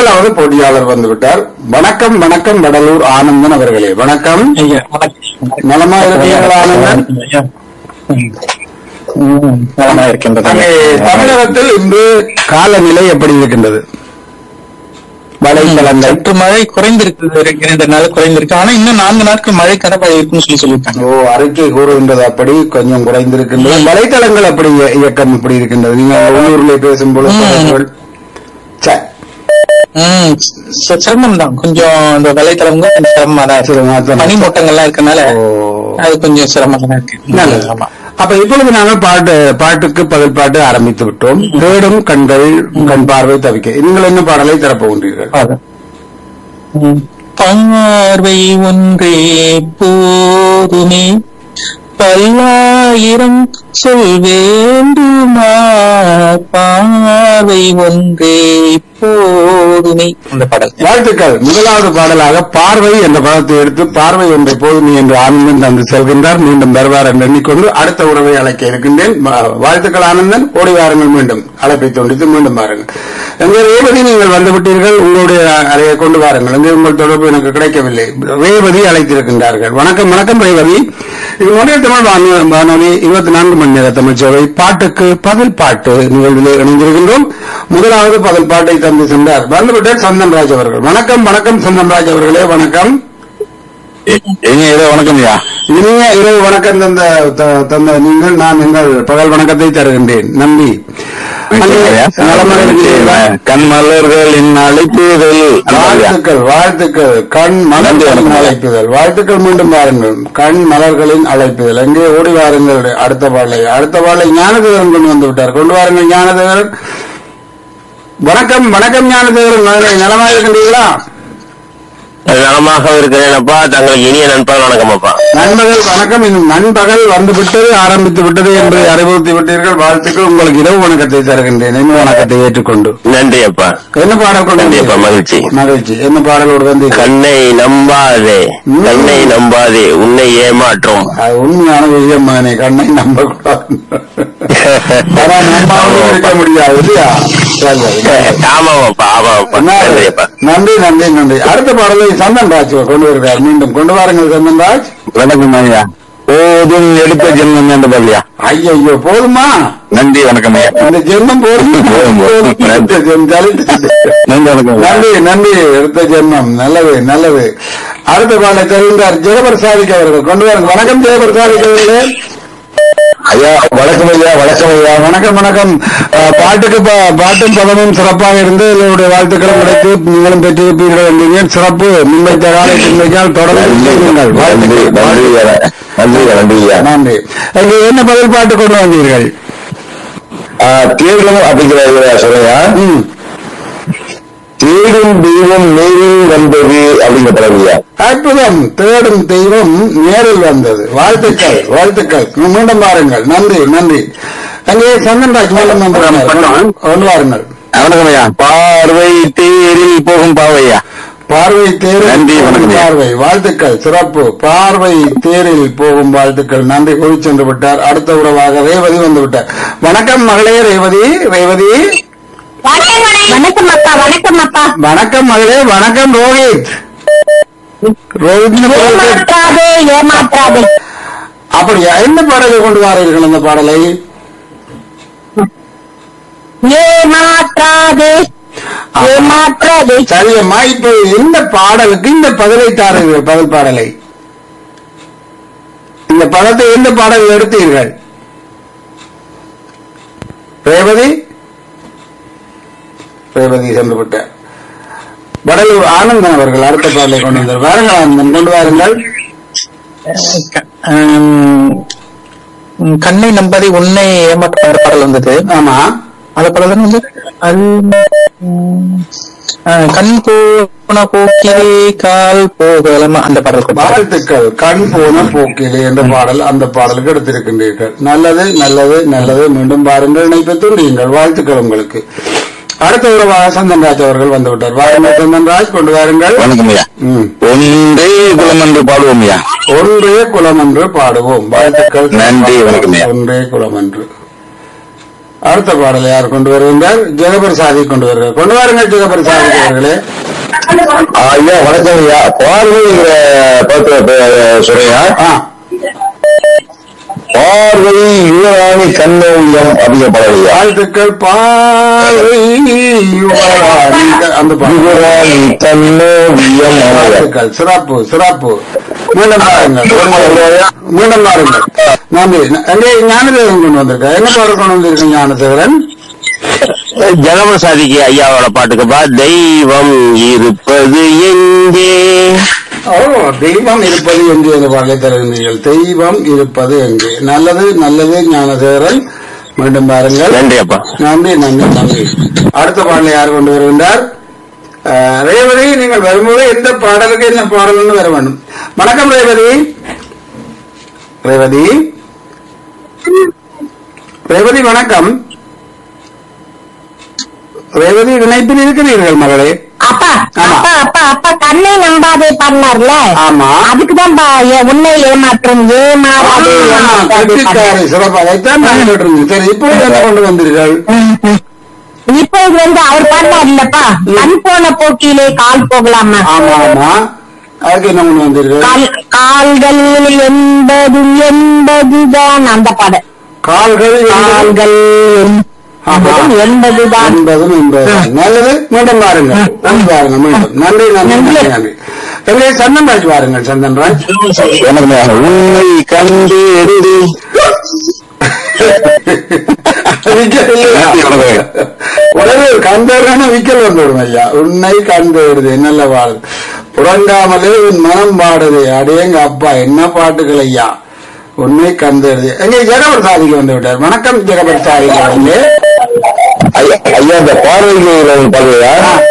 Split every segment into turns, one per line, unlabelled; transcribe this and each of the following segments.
முதலாவது போட்டியாளர் வந்து விட்டார் வணக்கம் வணக்கம் வடலூர் ஆனந்தன் அவர்களே வணக்கம்
ஐயா வணக்கம்.
நலமா இருக்கிறீர்களா ஆனந்தன்
ஐயா. ம். ம், நலமா இருக்கின்றது
அங்கே தமிழகத்தில் இன்று காலநிலை எப்படி இருக்கின்றது வலைத்தளங்கள்
சற்று மழை குறைந்திருக்கு இரண்டு நாள் குறைந்திருக்கு ஆனா இன்னும் நான்கு நாட்கள் மழை கனப்பா இருக்குன்னு சொல்லி சொல்லியிருக்காங்க
ஓ அறிக்கை கூறுகின்றது அப்படி கொஞ்சம் குறைந்திருக்கின்றது வலைத்தளங்கள் அப்படி இய- இயக்கம் இப்படி இருக்கின்றது நீங்க உள்ளூர்ல பேசும்பொழுது
ம்.
தகவல்கள். சரி.
ம், ச- சிரமம் தான் கொஞ்சம் இந்த வலைத்தளங்க கொஞ்சம் சிரமமா தான்
சிரமமா தான்
இருக்கு பனிமூட்டங்கள்லாம் இருக்கனால
ஓ.
அது கொஞ்சம் சிரமமா தான் இருக்கு
நல்லது.
ஆமா
அப்ப இப்பொழுது நாங்கள் பாட்டு பாட்டுக்கு பதில் பாட்டு ஆரம்பித்து விட்டோம் தேடும் கண்கள் கண் பார்வை தவிக்க நீங்கள் என்ன பாடலை தரப்போகின்றீர்கள்
அது. ம். பார்வை ஒன்றே போதுமே பல்லாயிரம் சொல் வேண்டுமா பார்வை ஒன்றே போதுமே அந்த பாடல்
வாழ்த்துக்கள் முதலாவது பாடலாக பார்வை என்ற பதத்தை எடுத்து பார்வை ஒன்றை போதுமே என்று ஆனந்தன் தந்து செல்கின்றார் மீண்டும் வருவார் என்று எண்ணிக்கொண்டு அடுத்த உறவை அழைக்க இருக்கின்றேன் வா- வாழ்த்துக்கள் ஆனந்தன் ஓடி வாருங்கள் மீண்டும் அழைப்பை துண்டித்து மீண்டும் வாருங்கள் எங்கே ரேவதி நீங்கள் வந்துவிட்டீர்கள் உங்களுடைய அறையை கொண்டு வாருங்கள் எங்கே உங்கள் தொடர்பு எனக்கு கிடைக்கவில்லை ரேவதி அழைத்திருக்கின்றார்கள் வணக்கம் வணக்கம் ரேவதி இது முறைய தமிழ் வானொலி- வானொலி இருபத்தி நான்கு மணி நேர தமிழ் சேவை பாட்டுக்கு பதில் பாட்டு நிகழ்வில் இணைந்திருக்கின்றோம் முதலாவது பதில் பாட்டை தந்து சென்றார் வந்துவிட்டார் சந்தன்ராஜ் அவர்கள் வணக்கம் வணக்கம் சந்தன்ராஜ் அவர்களே வணக்கம்
எங்க ஏதோ வணக்கம் ஐயா
இனிய இரவு வணக்கம் தந்த த- தந்த நீங்கள் நான் எங்கள் பகல் வணக்கத்தை தருகின்றேன் நம்பி நலமாக இருக்கிறீர்களா?
கண் மலர்களின் அழைப்புதல்
வாழ்த்துக்கள் வாழ்த்துக்கள் கண் மலர்களின்
வணக்கம்.
அழைப்புதல் வாழ்த்துக்கள் மீண்டும் பாருங்கள் கண் மலர்களின் அழைப்புதல் எங்கே ஓடி வாருங்கள் அடுத்த பாடலை அடுத்த பாடலை ஞானதேவரன் கொண்டு வந்து விட்டார் கொண்டு வாருங்கள் ஞானதேவரன் வணக்கம் வணக்கம் ஞானதேவரன் நல- நலமாக இருக்கின்றீர்களா
நலமாக இருக்கிறேன் அப்பா தங்களுக்கு இனிய நண்பர் வணக்கம் அப்பா
நண்பகல் வணக்கம் இன்னும் நண்பகல் வந்து விட்டது ஆரம்பித்து விட்டது என்று அறிவுறுத்தி விட்டீர்கள் வாழ்த்துக்கள் உங்களுக்கு இரவு வணக்கத்தை தருகின்றேன் என்ன வணக்கத்தை ஏற்றுக்கொண்டு
நன்றி அப்பா
என்ன பாடல் கொண்டு
நன்றி அப்பா
வந்தீர்கள்?
மகிழ்ச்சி
மகிழ்ச்சி என்ன பாடலோடு வந்து
கண்ணை நம்பாதே கண்ணை நம்பாதே உன்னை ஏமாற்றும்
அது உண்மையான விஷயம் மகனே கண்ணை நம்ப கூடாது ஆனா நம்பாமலும் இருக்க முடியாது இல்லையா சரி, சரி.
ஆமாமாப்பா ஆமாப்பா நன்றி அப்பா
நன்றி நன்றி நன்றி அடுத்த பாடலை சந்தன் ராஜ் கொண்டு வருகிறார் மீண்டும் கொண்டு வாருங்கள் சந்தன் ராஜ்
வணக்கம் ஐயா போதும் எடுத்த ஜென்மம் என்று பல்லியா
ஐயோ போதுமா
நன்றி வணக்கம் ஐயா
இந்த ஜென்மம் போதும்
போதும், போதும்.
இந்த ஜென்மம் தலித்து.
நன்றி வணக்கம் ஐயா.
நன்றி நன்றி எடுத்த ஜென்மம் நல்லது நல்லது அடுத்த பாடலை தருகின்றார் ஜெயபிரசாதிக் அவர்கள் கொண்டு வாருங்கள் வணக்கம் ஜெயபிரசாதிக் அவர்களே
ஐயா வணக்கம் ஐயா வணக்கம் ஐயா
வணக்கம் வணக்கம் அஹ், பாட்டுக்கு பா- பாட்டும் பதமும் சிறப்பாக இருந்து உங்களுடைய வாழ்த்துக்களும் கிடைத்து நீங்களும் பெற்றிருப்பீர்கள் என்றீர்கள் சிறப்பு முன்வைத்த காலை முன்வைக்கால் தொடர்ந்து செய்யுங்கள்
நன்றி
வாழ்த்துக்கள்.
நன்றி ஐயா. நன்றி ஐயா, நன்றி ஐயா
நன்றி இங்கே என்ன பதில் பாட்டு கொண்டு வந்தீர்கள்
ஆ, தேடும் அப்படிங்கிற இதுல சொல்லுங்க
ம்.
தேடும் தெய்வம் நேரில் வந்தது அப்படிங்கிற படவியா
அற்புதம் தேடும் தெய்வம் நேரில் வந்தது வாழ்த்துக்கள் வாழ்த்துக்கள் மீண்டும் பாருங்கள் நன்றி நன்றி அங்கே சந்தன்ராஜ் மீண்டும் வந்து கொண்டு வாருங்கள்
வணக்கம் ஐயா பார்வை தேரில் போகும் பாவையா
பார்வை தேரில்
நன்றி,
போகும்
வணக்கம்.
பார்வை வாழ்த்துக்கள் சிறப்பு பார்வை தேரில் போகும் வாழ்த்துக்கள் நன்றி கூறி சென்று விட்டார் அடுத்த உறவாக ரேவதி வந்து விட்டார் வணக்கம் மகளே ரேவதி ரேவதி
வணக்கம் அப்பா வணக்கம் அப்பா
வணக்கம் மகளே வணக்கம் ரோஹித் ரோஹித்
ஏமாற்றாதே ஏமாற்றாதே
அப்படியா என்ன பாடலை கொண்டு வாரீர்கள் அந்த பாடலை
ஏமாற்றாதே ஏமாற்றாதே
சரியம்மா இப்ப இந்த பாடலுக்கு இந்த பதிலை தாருங்கள் பதில் பாடலை இந்த பதத்தை எந்த பாடல் எடுத்தீர்கள் ரேவதி ரேவதி சென்று விட்டார் வடலூர் ஆனந்தன் அவர்கள் அடுத்த பாடலை கொண்டு வந்தார் வாருங்கள் ஆனந்தன் கொண்டு வாருங்கள்
ஆம், ம், கண்ணை நம்பாதே உன்னை ஏமாற்ற அந்த பாடல் வந்தது
ஆமா
அந்த பாடல் தானே வந்து அது ம், ஆ, கண் போன போக்கிலே கால் போகலாமா அந்த பாடல் கொண்டு வா.
வாழ்த்துக்கள் கண் போன போக்கிலே என்ற பாடல் அந்த பாடலுக்கு எடுத்திருக்கின்றீர்கள் நல்லது நல்லது நல்லது மீண்டும் பாருங்கள் இணைப்பை துண்டியுங்கள் வாழ்த்துக்கள் உங்களுக்கு அடுத்த உறவாக சந்தன்ராஜ் அவர்கள் வந்துவிட்டார் வாருங்கள் சந்தன்ராஜ் கொண்டு வாருங்கள்
வணக்கம் ஐயா
ம்.
ஒன்றே குலம் என்று பாடுவோம் ஐயா
ஒன்றே குலம் என்று பாடுவோம் வாழ்த்துக்கள்
நன்றி, வணக்கம் ஐயா.
ஒன்றே குலம் என்று அடுத்த பாடலை யார் கொண்டு வருகின்றார் ஜெகபிரசாதி கொண்டு வருகிறார் கொண்டு வாருங்கள் ஜெகபிரசாதி அவர்களே
ஐயா வணக்கம் ஐயா பார்வைங்கிற படத்துல சொல்றீங்க
ஆ
பார்வை யுவராணி கண்ணோவியம் அப்படிங்கிற படம் ஐயா
வாழ்த்துக்கள் பார்வை யுவராணி. அந்த பாடல்.
யுவராணி கண்ணோவியம் ஆமாய்யா.
வாழ்த்துக்கள் சிறப்பு சிறப்பு மீண்டும் பாருங்கள் மீண்டும் பாருங்கள் நன்றி எங்கே ஞானதேவன் கொண்டு வந்திருக்க என்ன பாடல் கொண்டு வந்திருக்க ஞானதேவன்
ஜெகபிரசாதிக்கு ஐயாவோட பாட்டுக்குப்பா தெய்வம் இருப்பது எங்கே
ஓ தெய்வம் இருப்பது எங்கே என்ற பாடலை தருகின்றீர்கள் தெய்வம் இருப்பது எங்கே நல்லது நல்லது ஞானதேவன் மீண்டும் பாருங்கள்
நன்றி அப்பா
நன்றி நன்றி நன்றி அடுத்த பாடலை யார் கொண்டு வருகின்றார் அஹ், ரேவதி நீங்கள் வரும்போது எந்த பாடலுக்கு என்ன பாடல்னு வர வேண்டும் வணக்கம் ரேவதி ரேவதி ரேவதி வணக்கம் ரேவதி இணைப்பில் இருக்கிறீர்கள் மகளே
அப்பா
ஆமா.
அப்பா அப்பா அப்பா கண்ணை நம்பாதே பண்ணார்ல
ஆமா
அதுக்குதான் உன்னை ஏமாற்றும் ஏமாறாதே ஏமாற்றாதே பாடினார்.
கட்சிக்காரி சிறப்பு அதைத்தான் நான் கேட்டிருந்தேன் சரி இப்போ என்ன கொண்டு வந்தீர்கள்
ம், ம். இப்போ இது வந்து அவர் பாடினார் இல்லப்பா கண் போன போக்கிலே கால் போகலாமா
ஆமா ஆமா அதுக்கு என்ன கொண்டு வந்தீர்கள்
கால் கால்கள் என்பது என்பதுதான் அந்த பாடல்
கால்கள் என்பது-
கால்கள்
ஆமா.
என்பதும் என்பதுதான்
என்பதும் என்பதுதான் நல்லது மீண்டும் பாருங்கள் நன்றி பாருங்கள் மீண்டும் நன்றி நன்றி நன்றி நன்றி எங்கே சந்தன்ராஜ் பாருங்கள் சந்தன்ராஜ்
வணக்கம் ஐயா. உன்னை கண்டு எடுது
உடனே கண்டவரான விக்கல் வந்துவிடும் ஐயா உன்னை கண்டு விடுது நல்ல பாடல் உறங்காமலே உன் மனம் பாடுது அடேங்க அப்பா என்ன பாட்டுகள் ஐயா உன்னை கண்டு விடுது எங்கே ஜெகபர் சாதிக்கு வந்து விட்டார் வணக்கம் ஜெகபர் சாதிக்கு வந்து
ஐயா ஐயா, இந்த பார்வைக்கு பாருங்க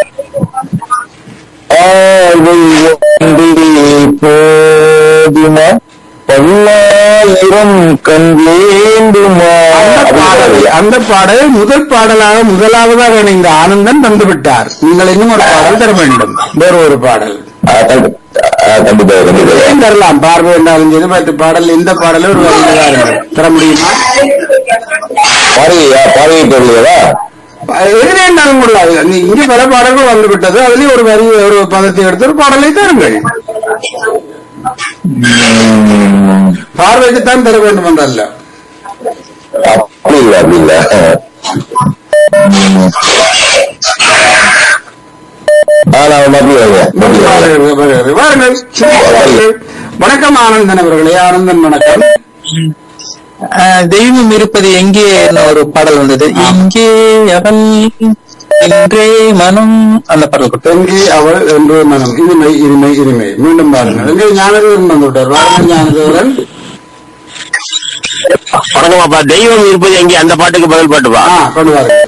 பார்வை ஒன்றே போதுமா பல்லாயிரம் கண் வேண்டுமா
அந்த பாடலை அந்த பாடலை முதல் பாடலாக முதலாவதாக இணைந்த ஆனந்தன் தந்து விட்டார் நீங்கள் இன்னும் ஒரு பாடல் தர வேண்டும் வேறு ஒரு பாடல்
ஆ, கண்டி- ஆ, கண்டிப்பா கண்டிப்பா
ஏன் தரலாம் பார்வை என்றாலும் சரி மற்ற பாடல் இந்த பாடல ஒரு வரியில தாருங்கள். தர முடியுமா
பார்வையா பார்வை தெரியலையா
எதிரே இருந்தாலும் கொள்ளாது நீ இங்க பல பாடல்கள் வந்து விட்டது அதுலயும் ஒரு வரி ஒரு பதத்தை எடுத்து ஒரு பாடலை தாருங்கள் பார்வைக்குத்தான் தர வேண்டும் என்றல்ல
அப்படி இல்ல அப்படி இல்ல ஆ, நான் மறுபடியும் வரேன். மறுபடியும் வரேன்.
வருகிறது, வருகிறது. வாருங்கள் வாருங்கள். வணக்கம் ஆனந்தன் அவர்களே ஆனந்தன் வணக்கம்
ஆஹ் தெய்வம் இருப்பது எங்கே என்ன ஒரு பாடல் வந்தது எங்கே அவள் எங்கே மனம் அந்த பாடல் கொடுத்து
எங்கே அவள் என்று மனம் இனிமை இனிமை இனிமை மீண்டும் பாருங்கள் எங்கே ஞானதேவன் வந்து விட்டார் வாருங்கள் ஞானதேவன்
வணக்கம் அப்பா தெய்வம் இருப்பது எங்கே அந்த பாட்டுக்கு பதில் பாட்டுப்பா
ஆ கொண்டு வாருங்கள்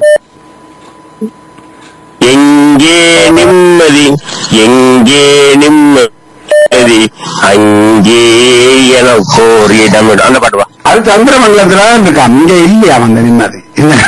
எங்கே நிம்மதி எங்கே நிம்மதி அங்கே எனக்கு ஒரு இடம் இடம். அந்த பாட்டுப்பா
அது சந்திரமங்கலத்துல தான் இருக்கு அங்க இல்லையா அந்த நிம்மதி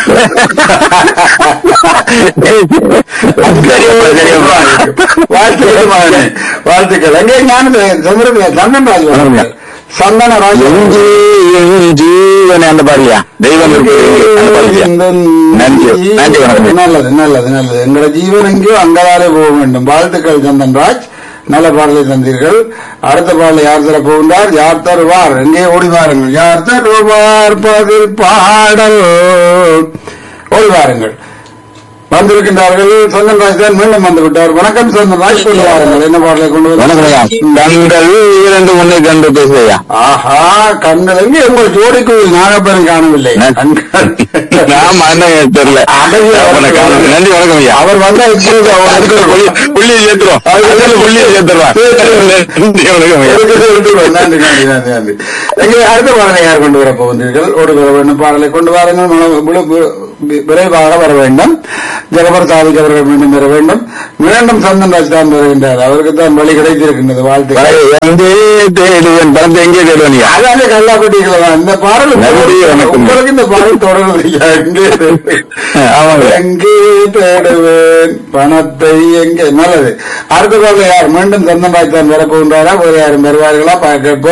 வாழ்த்துக்கள் மகனே. வாழ்த்துக்கள் எங்கே ஞானது சந்திரன் சந்தன்ராஜ் வாருங்கள். சந்தனராஜ்
எங்கே என் ஜீவனே அந்த பாடலையா தெய்வம் இருப்பது எங்கே? அந்த பாடலையா நன்றி நன்றி வணக்கம்
நல்லது நல்லது நல்லது எங்களோட ஜீவன் எங்கேயோ அங்கதாலே போக வேண்டும் வாழ்த்துக்கள் சந்தன்ராஜ் நல்ல பாடலை தந்தீர்கள் அடுத்த பாடலை யார் தர போகின்றார் யார் தருவார் எங்கே ஓடி வாருங்கள் யார் தருவார் பதில் பாடல் ஓடி வாருங்கள் வந்திருக்கின்றார்கள் சந்தன்ராஜ் தான் மீண்டும் வந்து விட்டார் வணக்கம் சந்தன்ராஜ் கொண்டு வாருங்கள் என்ன பாடலை கொண்டு
வணக்கம் ஐயா கண்கள் இரண்டு ஒண்ணு கண்டு பேசுவையா
ஆஹா கண்கள் எங்கே உங்கள் ஜோடிக்கு நாகப்பெரும் காணவில்லை கண்கள்
ஆமா என்ன தெரியல
அடங்கிய
அவனை காணோம். நன்றி வணக்கம் ஐயா
அவர் வந்தா இப்பொழுது அவர்
அதுக்கு ஒரு புள்ளி புள்ளியை சேர்த்துருவோம் அதுக்கு புள்ளியை சேர்த்துருவான் நன்றி வணக்கம் ஐயா
நன்றி நன்றி நன்றி நன்றி எங்கே அடுத்த பாடலை யார் கொண்டு வர போகின்றீர்கள் ஒரு வர வேண்டும் பாடலை கொண்டு வாருங்கள் மன- முழு- வி- வி- விரைவாக வர வேண்டும் ஜெகபர் சாதிக் அவர்கள் மீண்டும் வர வேண்டும் மீண்டும் சந்தன்ராஜ் தான் வருகின்றார் அவருக்கு தான் வழி கிடைத்திருக்கின்றது வாழ்த்துக்கள்
எங்கே தேடுவேன் பணத்தை எங்கே தேடுவேன் ஐயா
அதானே கல்லாப்பட்டிகளை தான் இந்த பாடல்
நன்றி, வணக்கம்.
உங்களுக்கு இந்த பாடல் தொடர்ந்து ஐயா. எங்கே தேடுவேன்?
ஆமாங்க.
எங்கே தேடுவேன் பணத்தை எங்கே நல்லது அடுத்த பாடல யார் மீண்டும் சந்தன்ராஜ் தான் வரப்போகின்றாரா வேறு யாரும் வருவார்களா பார்க்க